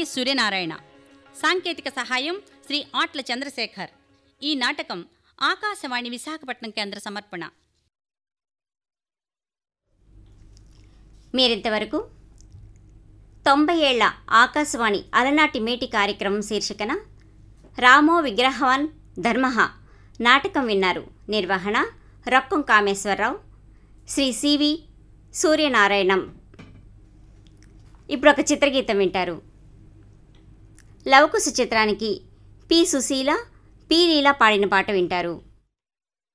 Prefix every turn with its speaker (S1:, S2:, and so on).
S1: సూర్యనారాయణ సాంకేతిక సహాయం శ్రీ ఆట్ల చంద్రశేఖర్ ఈ నాటకం ఆకాశవాణి విశాఖపట్నం కేంద్ర సమర్పణ
S2: మీరింతవరకు తొంభై ఏళ్ల ఆకాశవాణి అలనాటి మేటి కార్యక్రమం శీర్షికన రామో విగ్రహవాన్ ధర్మః నాటకం విన్నారు నిర్వహణ రొక్కం కామేశ్వరరావు శ్రీ సివి సూర్యనారాయణం ఇప్పుడు ఒక చిత్రగీతం వింటారు లవకుశ చిత్రానికి పి సుశీల పి లీల పాడిన పాట వింటారు